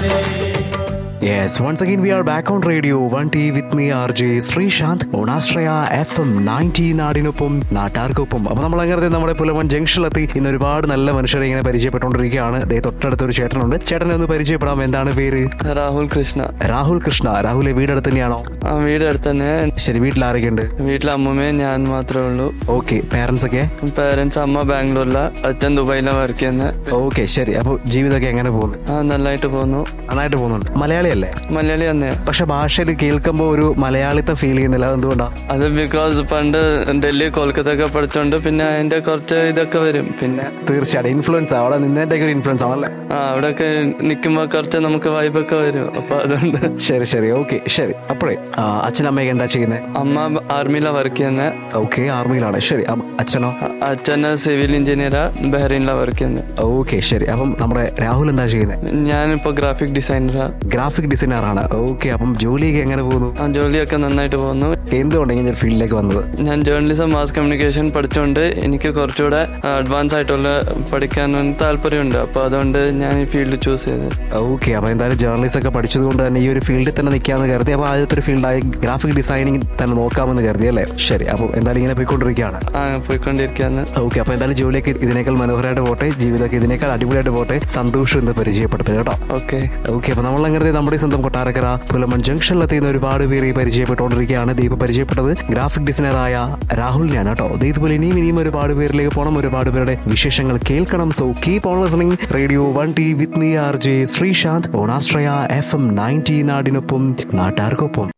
Yes, once again we are back on radio 1T with me RJ Sreesanth on Astraya FM 90 നാടിനൊപ്പം നാട്ടാർക്കൊപ്പം അപ്പൊ നമ്മൾ അങ്ങനെ നമ്മുടെ പുലമൺ ജംഗ്ഷനിലെത്തി ഇന്ന് ഒരുപാട് നല്ല മനുഷ്യരെ ഇങ്ങനെ പരിചയപ്പെട്ടുകൊണ്ടിരിക്കുകയാണ് ദേ തൊട്ടടുത്തൊരു ചേട്ടനുണ്ട് ചേട്ടനെ ഒന്ന് പരിചയപ്പെടാം എന്താണ് പേര് രാഹുൽ കൃഷ്ണ രാഹുൽ കൃഷ്ണ രാഹുലെ വീടടുത്ത് തന്നെയാണോ ആ വീട് അടുത്ത് തന്നെ ശരി വീട്ടിൽ ആരൊക്കെയുണ്ട് വീട്ടിലെ അമ്മമ്മയും ഞാൻ മാത്രമേ ഉള്ളൂ ഓക്കെ പേരൻസ് ഒക്കെ പേരൻസ് അമ്മ ബാംഗ്ലൂരില അച്ഛൻ ദുബായിലാണ് വർക്ക് ചെയ്യുന്നത് ഓക്കെ ശരി അപ്പൊ ജീവിതമൊക്കെ എങ്ങനെ പോകുന്നു ആ നന്നായിട്ട് പോകുന്നു നന്നായിട്ട് പോകുന്നുണ്ട് മലയാളിയല്ലേ മലയാളി തന്നെ പക്ഷെ ഭാഷയിൽ കേൾക്കുമ്പോൾ ഒരു മലയാളിത്തം ഫീൽ ചെയ്യുന്നില്ല അതെന്തുകൊണ്ടാ അത് ബിക്കോസ് പണ്ട് ഡൽഹി കൊൽക്കത്ത ഒക്കെ പഠിച്ചോണ്ട് പിന്നെ അതിന്റെ കുറച്ച് ഇതൊക്കെ വരും പിന്നെ തീർച്ചയായിട്ടും ഇൻഫ്ലുവൻസ് അവിടെ നിന്നതിന്റെ ഒരു ഇൻഫ്ലുവൻസ് ആണല്ലേ ആ അവിടെയൊക്കെ നിൽക്കുമ്പോ കുറച്ച് നമുക്ക് വൈബൊക്കെ വരും അപ്പൊ അതുകൊണ്ട് ശരി ശരി ഓക്കെ ശരി അപ്പോഴേ ആ, അച്ഛനമ്മയൊക്കെ എന്താ ചെയ്യുന്നത് അമ്മ ആർമിയിലാണ് വർക്ക് ചെയ്യുന്നത് ഓക്കെ ആർമിയിലാണ് ശരി അപ്പ- അച്ഛനോ അച്ഛന് സിവിൽ എഞ്ചിനീയറാ ബഹ്റൈനിലാണ് വർക്ക് ചെയ്യുന്നത് ഓക്കെ ശരി അപ്പം നമ്മുടെ രാഹുൽ എന്താ ചെയ്യുന്നത് ഞാനിപ്പോ ഗ്രാഫിക് ഡിസൈനറാ ഗ്രാഫിക് ഡിസൈനർ ആണ് ഓക്കെ അപ്പം ജോലിയൊക്കെ എങ്ങനെ പോകുന്നു ആ ജോലിയൊക്കെ നന്നായിട്ട് പോകുന്നു എന്തുകൊണ്ട് ഇങ്ങനെ ഒരു ഫീൽഡിലേക്ക് വന്നത് ഞാൻ ജേർണലിസം മാസ് കമ്മ്യൂണിക്കേഷൻ പഠിച്ചുകൊണ്ട് എനിക്ക് കുറച്ചുകൂടെ അഡ്വാൻസ് ആയിട്ടുള്ള പഠിക്കാൻ താല്പര്യമുണ്ട് അപ്പോൾ അതുകൊണ്ട് ഞാൻ ഈ ഫീൽഡ് ചൂസ് ചെയ്തത് ഓക്കെ അപ്പോൾ എന്തായാലും ജേർണലിസ്റ്റ് ഒക്കെ പഠിച്ചതുകൊണ്ട് തന്നെ ഈ ഒരു ഫീൽഡിൽ തന്നെ നിൽക്കാമെന്ന് കരുതി അപ്പോൾ ആദ്യത്തെ ഒരു ഫീൽഡായി ഗ്രാഫിക് ഡിസൈനിങ് തന്നെ നോക്കാമെന്ന് കരുതി അല്ലേ ശരി അപ്പോൾ എന്തായാലും ഇങ്ങനെ പോയിക്കൊണ്ടിരിക്കുകയാണ് ആ പോയിക്കൊണ്ടിരിക്കുകയാണ് ഓക്കെ അപ്പോൾ എന്തായാലും ജോലിയൊക്കെ ഇതിനേക്കാൾ മനോഹരമായിട്ട് പോട്ടെ ജീവിതമൊക്കെ ഇതിനേക്കാൾ അടിപൊളിയായിട്ട് പോട്ടെ സന്തോഷം എന്ന് പരിചയപ്പെടുത്തുക കേട്ടോ ഓക്കെ ഓക്കെ അപ്പൊ നമ്മൾ അങ്ങനെ നമ്മുടെ സ്വന്തം കൊട്ടാരക്കര പുലമൺ ജംഗ്ഷനിലെത്തിയുന്ന ഒരുപാട് പേര് ഈ പരിചയപ്പെട്ടുകൊണ്ടിരിക്കുകയാണ് ദീപ പരിചയപ്പെട്ടത് ഗ്രാഫിക് ഡിസൈനറായ രാഹുലിനെയാണ് കേട്ടോ ദേ ഇതുപോലെ ഇനിയും ഇനിയും ഒരുപാട് പേരിലേക്ക് പോകണം ഒരുപാട് പേരുടെ വിശേഷങ്ങൾ കേൾക്കണം so keep on listening radio one T with me R J Sreesanth Onashraya FM ninety നയൻറ്റി നാടിനൊപ്പം നാട്ടാർക്കൊപ്പം